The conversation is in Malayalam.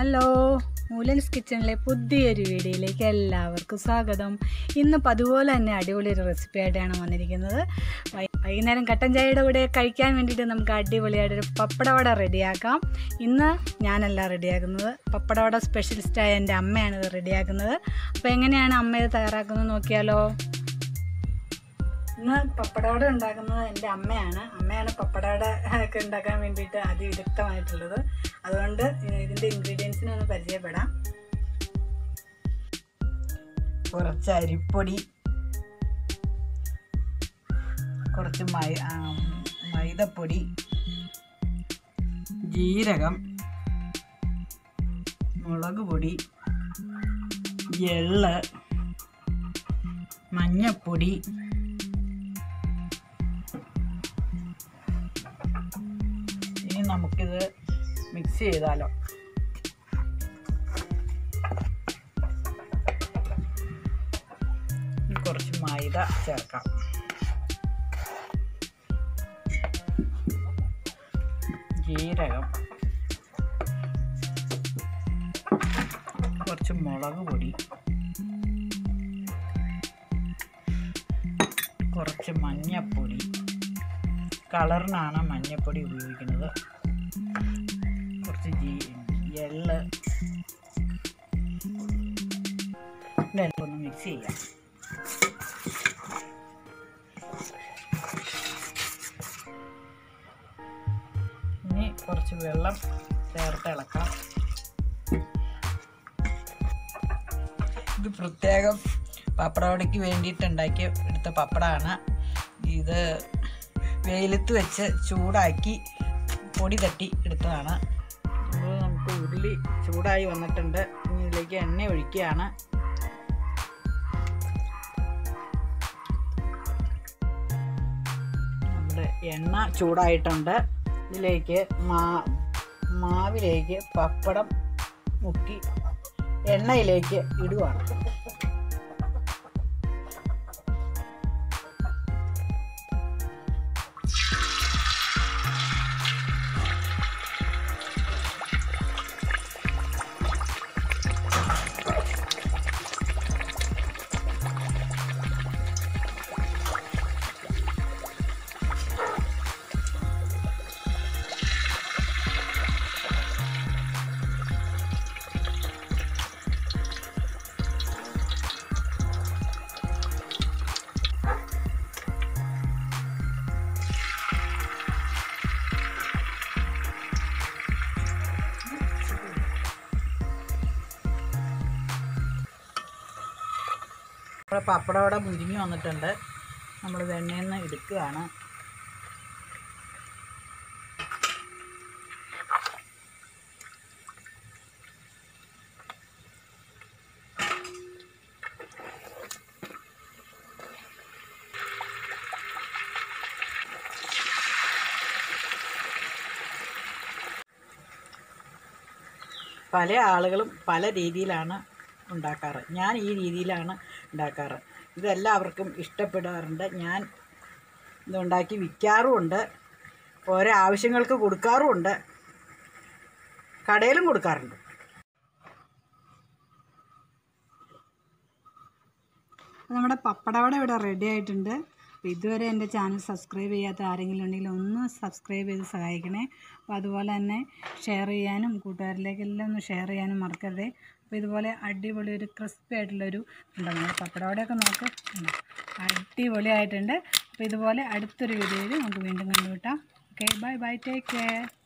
ഹലോ മൂലൻസ് കിച്ചണിലെ പുതിയൊരു വീഡിയോയിലേക്ക് എല്ലാവർക്കും സ്വാഗതം ഇന്ന് പതുപോലെ തന്നെ അടിപൊളി ഒരു റെസിപ്പി ആയിട്ടാണ് വന്നിരിക്കുന്നത് വൈ- വൈകുന്നേരം കട്ടൻ ചായയുടെ കൂടെ കഴിക്കാൻ വേണ്ടിയിട്ട് നമുക്ക് അടിപൊളിയായിട്ടൊരു പപ്പടവട റെഡിയാക്കാം ഇന്ന് ഞാനല്ല റെഡിയാക്കുന്നത് പപ്പടവട സ്പെഷ്യലിസ്റ്റായ എൻ്റെ അമ്മയാണ് ഇത് റെഡിയാക്കുന്നത് അപ്പോൾ എങ്ങനെയാണ് അമ്മ ഇത് തയ്യാറാക്കുന്നത് നോക്കിയാലോ ഇന്ന് പപ്പടവട ഉണ്ടാക്കുന്നത് എൻ്റെ അമ്മയാണ് അമ്മയാണ് പപ്പടവട ഒക്കെ ഉണ്ടാക്കാൻ വേണ്ടിയിട്ട് അതിവിദഗ്ധമായിട്ടുള്ളത് അതുകൊണ്ട് ഇതിൻ്റെ ഇൻഗ്രീഡിയൻസിനെ ഒന്ന് പരിചയപ്പെടാം കുറച്ച് അരിപ്പൊടി കുറച്ച് മൈ ആ, മൈദപ്പൊടി ജീരകം മുളക് പൊടി എള്ള് മഞ്ഞപ്പൊടി ഇനി നമുക്കിത് മിക്സ് ചെയ്താലോ ഇനി കുറച്ച് മൈദ ചേർക്കാം ജീരകം കുറച്ച് മുളക് പൊടി കുറച്ച് മഞ്ഞപ്പൊടി കളറിനാണ് മഞ്ഞപ്പൊടി ഉപയോഗിക്കുന്നത് കുറച്ച് ജീ എള്ള് ഇതെല്ലാം ഒന്ന് മിക്സ് ചെയ്യാം ഇനി കുറച്ച് വെള്ളം ചേർത്ത് ഇളക്കാം ഇത് പ്രത്യേകം പപ്പടവടയ്ക്ക് വേണ്ടിയിട്ട് ഉണ്ടാക്കി എടുത്ത പപ്പടമാണ് ഇത് വെയിലത്ത് വെച്ച് ചൂടാക്കി പൊടി തട്ടി എടുത്തതാണ് അപ്പോൾ നമുക്ക് ഉരുളി ചൂടായി വന്നിട്ടുണ്ട് ഇനി ഇതിലേക്ക് എണ്ണ ഒഴിക്കുകയാണ് നമ്മുടെ എണ്ണ ചൂടായിട്ടുണ്ട് ഇതിലേക്ക് മാ മാവിലേക്ക് പപ്പടം മുക്കി എണ്ണയിലേക്ക് ഇടുവാണ് നമ്മുടെ പപ്പടം അവിടെ മുരിഞ്ഞ് വന്നിട്ടുണ്ട് നമ്മൾ എണ്ണയിൽ നിന്ന് എടുക്കുകയാണ് പല ആളുകളും പല രീതിയിലാണ് ഉണ്ടാക്കാറ് ഞാൻ ഈ രീതിയിലാണ് ഉണ്ടാക്കാറ് ഇതെല്ലാവർക്കും ഇഷ്ടപ്പെടാറുണ്ട് ഞാൻ ഇതുണ്ടാക്കി വിൽക്കാറുമുണ്ട് ഓരോ ആവശ്യങ്ങൾക്ക് കൊടുക്കാറുമുണ്ട് കടയിലും കൊടുക്കാറുണ്ട് നമ്മുടെ പപ്പടവട ഇവിടെ റെഡി ആയിട്ടുണ്ട് അപ്പോൾ ഇതുവരെ എൻ്റെ ചാനൽ സബ്സ്ക്രൈബ് ചെയ്യാത്ത ആരെങ്കിലും ഉണ്ടെങ്കിൽ ഒന്ന് സബ്സ്ക്രൈബ് ചെയ്ത് സഹായിക്കണേ അപ്പോൾ അതുപോലെ തന്നെ ഷെയർ ചെയ്യാനും കൂട്ടുകാരിലേക്കെല്ലാം ഒന്ന് ഷെയർ ചെയ്യാനും മറക്കരുതേ അപ്പോൾ ഇതുപോലെ അടിപൊളി ഒരു ക്രിസ്പി ആയിട്ടുള്ളൊരു ഉണ്ടോ നമ്മുടെ പപ്പടവടയൊക്കെ നോക്ക് ഉണ്ടോ? അടിപൊളിയായിട്ടുണ്ട് അപ്പോൾ ഇതുപോലെ അടുത്തൊരു വീഡിയോയിൽ നമുക്ക് വീണ്ടും കണ്ടുകിട്ടാം okay bye bye take care